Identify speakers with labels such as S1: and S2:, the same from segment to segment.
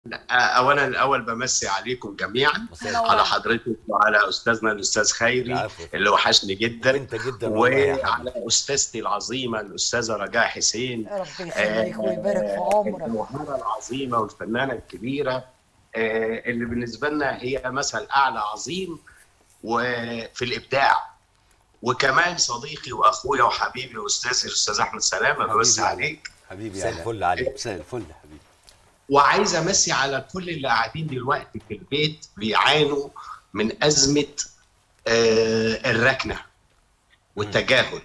S1: اولا الاول بمسي عليكم جميعا على حضرتك وعلى استاذنا الاستاذ خيري
S2: العفو.
S1: اللي وحشني جدا
S2: وانت جدا والله يا حبيبي.
S1: وعلى استاذتي العظيمه الاستاذه رجاء حسين
S3: ربنا يخليك ويبارك في
S1: آه،
S3: عمرك
S1: الموهبه العظيمه والفنانه الكبيره آه، اللي بالنسبه لنا هي مثل اعلى عظيم وفي الابداع وكمان صديقي واخويا وحبيبي واستاذي الاستاذ احمد سلامه بمسي
S2: حبيبي.
S1: عليك
S2: حبيبي يا
S1: سلام.
S2: الفل عليك مساء الفل يا حبيبي
S1: وعايز امسي على كل اللي قاعدين دلوقتي في البيت بيعانوا من ازمه آه، الركنه والتجاهل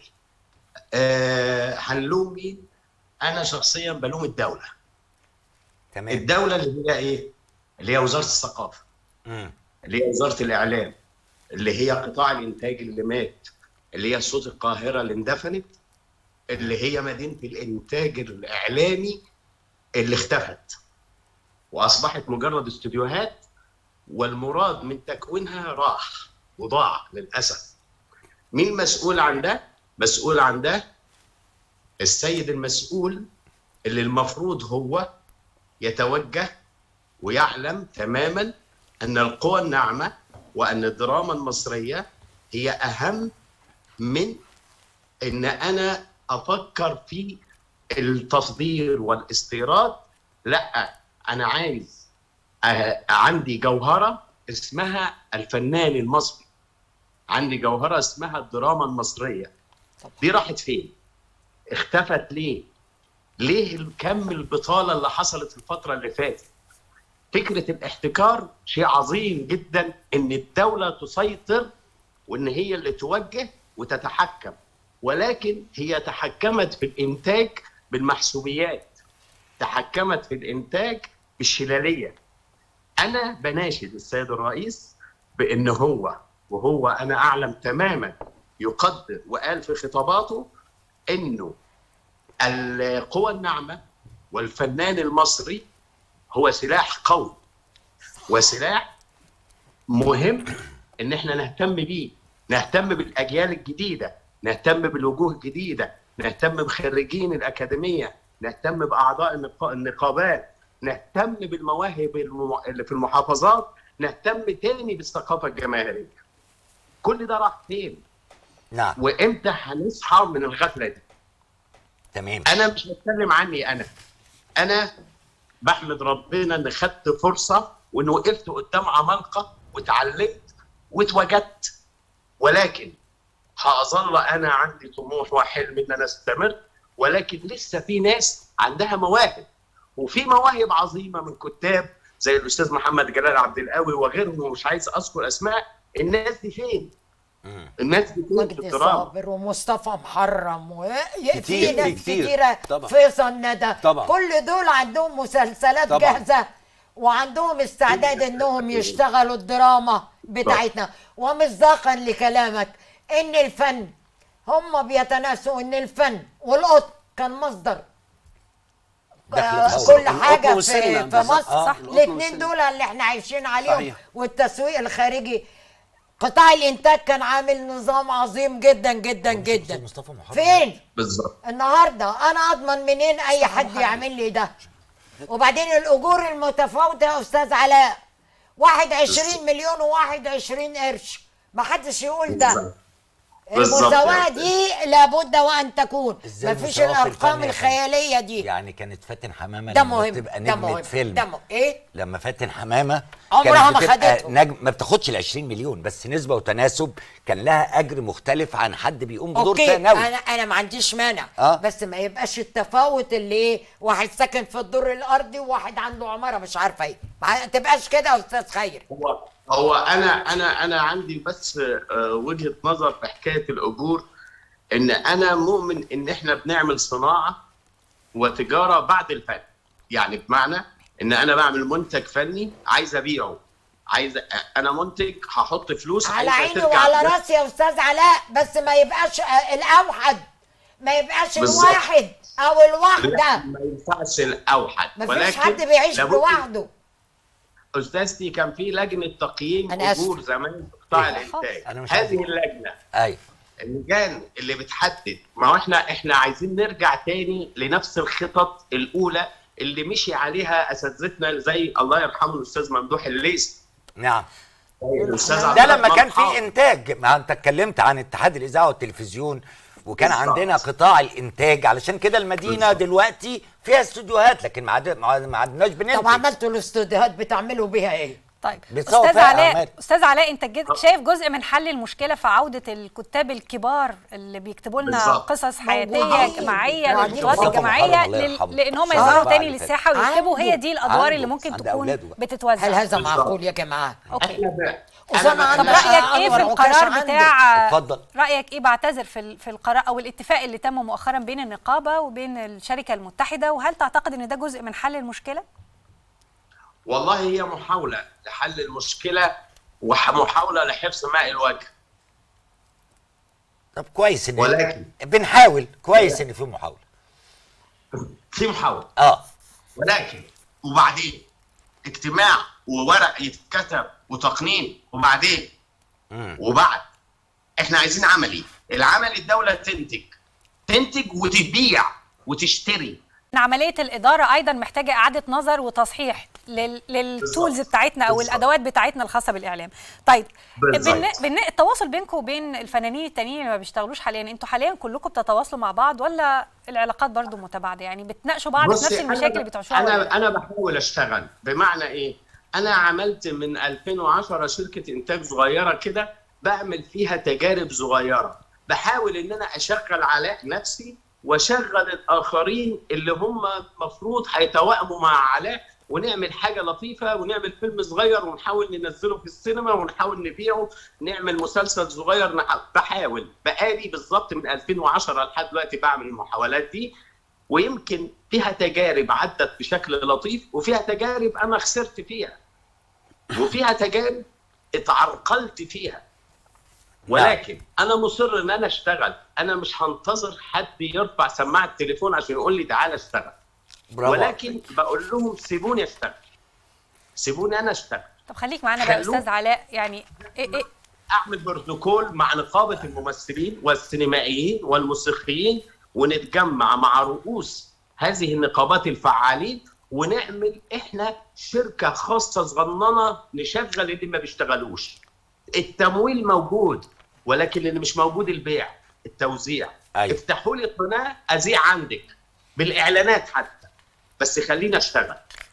S1: آه، هنلوم مين؟ انا شخصيا بلوم الدوله
S2: تمام
S1: الدوله اللي هي ايه؟ اللي هي وزاره الثقافه
S2: مم.
S1: اللي هي وزاره الاعلام اللي هي قطاع الانتاج اللي مات اللي هي صوت القاهره اللي اندفنت اللي هي مدينه الانتاج الاعلامي اللي اختفت واصبحت مجرد استوديوهات والمراد من تكوينها راح وضاع للاسف مين مسؤول عن ده مسؤول عن ده السيد المسؤول اللي المفروض هو يتوجه ويعلم تماما ان القوى الناعمه وان الدراما المصريه هي اهم من ان انا افكر في التصدير والاستيراد لا انا عايز أه عندي جوهره اسمها الفنان المصري عندي جوهره اسمها الدراما المصريه دي راحت فين اختفت ليه ليه كم البطاله اللي حصلت الفتره اللي فاتت فكره الاحتكار شيء عظيم جدا ان الدوله تسيطر وان هي اللي توجه وتتحكم ولكن هي تحكمت في الانتاج بالمحسوبيات تحكمت في الانتاج بالشلاليه انا بناشد السيد الرئيس بان هو وهو انا اعلم تماما يقدر وقال في خطاباته انه القوى الناعمه والفنان المصري هو سلاح قوي وسلاح مهم ان احنا نهتم بيه نهتم بالاجيال الجديده نهتم بالوجوه الجديده نهتم بخريجين الاكاديميه نهتم باعضاء النقا- النقابات نهتم بالمواهب الم- اللي في المحافظات نهتم تاني بالثقافه الجماهيريه كل ده راح فين
S2: نعم
S1: وامتى هنصحى من الغفله دي
S2: تمام
S1: انا مش بتكلم عني انا انا بحمد ربنا ان خدت فرصه وان وقفت قدام عمالقه واتعلمت واتوجدت ولكن هظل انا عندي طموح وحلم ان انا استمر ولكن لسه في ناس عندها مواهب وفي مواهب عظيمه من كتاب زي الاستاذ محمد جلال عبد القوي وغيرهم ومش عايز اذكر اسماء الناس دي فين؟
S2: مم.
S1: الناس دي فين في
S3: مجدي
S1: الدراما؟
S3: صابر ومصطفى محرم و...
S2: كتير،
S3: في ناس
S2: كتير.
S3: كتيرة
S2: طبعا.
S3: فيصل ندى
S2: طبعا.
S3: كل دول عندهم مسلسلات
S2: طبعا.
S3: جاهزة وعندهم استعداد انهم يشتغلوا الدراما بتاعتنا ومصداقا لكلامك ان الفن هم بيتناسوا ان الفن والقط كان مصدر
S2: دخل
S3: آه،
S2: الأول.
S3: كل حاجه
S4: والسينما
S3: في, في
S4: بالظبط.
S3: مصر
S2: آه،
S4: صح.
S3: الاثنين دول اللي احنا عايشين عليهم
S4: صحيح.
S3: والتسويق الخارجي قطاع الانتاج كان عامل نظام عظيم جدا جدا جدا
S2: مصطفى محمد.
S3: فين
S1: بالظبط
S3: النهارده انا اضمن منين اي حد يعمل لي ده وبعدين الاجور المتفاوته يا استاذ علاء واحد عشرين مليون وواحد عشرين قرش ما حدش يقول ده
S1: بالظبط. بالظبط
S3: المساواة
S1: يا
S3: دي لابد وان تكون
S2: إزاي
S3: مفيش
S2: المساواة في
S3: الارقام
S2: الفن يا فندم؟
S3: الخياليه دي
S2: يعني كانت فاتن حمامه
S3: ده
S2: لما
S3: مهم
S2: تبقى
S3: ده
S2: نجمه
S3: مهم
S2: فيلم
S3: ده مهم ايه
S2: لما فاتن حمامه
S3: عمرها
S2: كانت
S3: ما
S2: بتبقى
S3: خدته.
S2: نجم ما بتاخدش ال 20 مليون بس نسبه وتناسب كان لها اجر مختلف عن حد بيقوم بدور
S3: اوكي
S2: ثانوي
S3: انا انا ما عنديش مانع
S2: آه.
S3: بس ما يبقاش التفاوت اللي ايه واحد ساكن في الدور الارضي وواحد عنده عماره مش عارفه ايه ما تبقاش كده يا استاذ خير
S1: هو هو انا انا انا عندي بس آه، وجهه نظر في حكايه الاجور ان انا مؤمن ان احنا بنعمل صناعه وتجاره بعد الفن يعني بمعنى ان انا بعمل منتج فني عايز ابيعه عايز انا منتج هحط فلوس
S3: على
S1: عايزها
S3: عيني
S1: ترجع
S3: وعلى
S1: بنفس-
S3: راسي يا استاذ علاء بس ما يبقاش آه، الاوحد ما يبقاش
S1: بالظبط.
S3: الواحد او
S1: لا،
S3: الواحده
S1: ما ينفعش الاوحد
S3: ما
S1: ولكن
S3: فيش حد بيعيش
S1: لابد-
S3: لوحده
S1: استاذتي كان في لجنه تقييم
S3: أنا آسف.
S1: اجور زمان في قطاع
S2: إيه؟
S1: الانتاج
S2: أنا مش عارف.
S1: هذه اللجنه
S2: ايوه
S1: اللجان اللي بتحدد ما هو احنا احنا عايزين نرجع تاني لنفس الخطط الاولى اللي مشي عليها اساتذتنا زي الله يرحمه الاستاذ ممدوح الليث
S2: نعم
S1: الاستاذ عبد
S2: ده لما
S1: الرحمن
S2: كان في
S1: حافظ.
S2: انتاج ما انت اتكلمت عن اتحاد الاذاعه والتلفزيون وكان
S1: بالظبط.
S2: عندنا قطاع الانتاج علشان كده المدينه
S1: بالظبط.
S2: دلوقتي فيها استوديوهات لكن ما عاد- ما عاد- ما عدناش بننتج
S3: طب عملتوا الاستوديوهات بتعملوا بيها ايه؟
S4: طيب
S2: بتصور
S4: استاذ
S2: فيها
S4: علاء
S2: أعمال.
S4: استاذ علاء انت جد شايف جزء من حل المشكله في عوده الكتاب الكبار اللي بيكتبوا لنا
S1: بالظبط.
S4: قصص حياتيه
S3: موجودين.
S4: جماعيه
S3: موجودين.
S4: للبطولات
S3: مصطفى
S4: الجماعيه
S2: محرم الله
S4: لل-
S2: يرحمه.
S4: لان هم
S2: آه.
S4: يظهروا
S2: بعد
S4: تاني
S2: كده.
S4: للساحه ويكتبوا هي
S3: عنده.
S4: دي الادوار اللي
S2: عنده.
S4: ممكن
S2: عند
S4: تكون
S2: أولاده بقى.
S4: بتتوزع
S3: هل هذا
S1: بالظبط.
S3: معقول يا جماعه؟
S4: اوكي
S1: انا
S3: أسامة
S1: انا
S3: عندك
S4: طب
S3: أنا
S4: رايك ايه في
S3: أنور عكاش
S4: القرار
S3: عندك.
S4: بتاع
S2: اتفضل.
S4: رايك ايه بعتذر في ال- في القرار او الاتفاق اللي تم مؤخرا بين النقابه وبين الشركه المتحده وهل تعتقد ان ده جزء من حل المشكله
S1: والله هي محاوله لحل المشكله ومحاوله لحفظ ماء الوجه
S2: طب كويس ان
S1: ولكن
S2: بنحاول كويس ان في محاوله
S1: في محاوله
S2: اه
S1: ولكن وبعدين اجتماع وورق يتكتب وتقنين وبعدين
S2: مم.
S1: وبعد احنا عايزين عملي العمل الدوله تنتج تنتج وتبيع وتشتري
S4: ان عمليه الاداره ايضا محتاجه اعاده نظر وتصحيح لل... للتولز
S1: بالظبط.
S4: بتاعتنا او
S1: بالظبط.
S4: الادوات بتاعتنا الخاصه بالاعلام طيب
S1: بالظبط.
S4: بالن... بالن... التواصل بينكم وبين الفنانين التانيين اللي ما بيشتغلوش حاليا انتوا حاليا كلكم بتتواصلوا مع بعض ولا العلاقات برضو متباعده يعني بتناقشوا بعض في
S1: بصي،
S4: نفس
S1: أنا
S4: المشاكل
S1: ب-
S4: اللي بتعيشوها ولا لا؟
S1: انا انا بحاول اشتغل بمعنى ايه انا عملت من 2010 شركه انتاج صغيره كده بعمل فيها تجارب صغيره بحاول ان انا اشغل علاء نفسي واشغل الاخرين اللي هم المفروض هيتوائموا مع علاء ونعمل حاجه لطيفه ونعمل فيلم صغير ونحاول ننزله في السينما ونحاول نبيعه نعمل مسلسل صغير نح- بحاول بقالي بالظبط من 2010 لحد دلوقتي بعمل المحاولات دي ويمكن فيها تجارب عدت بشكل لطيف وفيها تجارب انا خسرت فيها وفيها تجارب اتعرقلت فيها ولكن انا مصر ان انا اشتغل انا مش هنتظر حد يرفع سماعه التليفون عشان يقول لي تعالى اشتغل
S2: برافو
S1: ولكن بقول لهم سيبوني اشتغل سيبوني انا اشتغل
S4: طب خليك معانا بقى
S1: خلوه.
S4: استاذ علاء يعني إيه إيه
S1: اعمل بروتوكول مع نقابه الممثلين والسينمائيين والموسيقيين ونتجمع مع رؤوس هذه النقابات الفعالين ونعمل احنا شركه خاصه صغننه نشغل اللي ما بيشتغلوش التمويل موجود ولكن اللي مش موجود البيع التوزيع
S2: أيوة.
S1: افتحوا لي قناه اذيع عندك بالاعلانات حتى بس خلينا اشتغل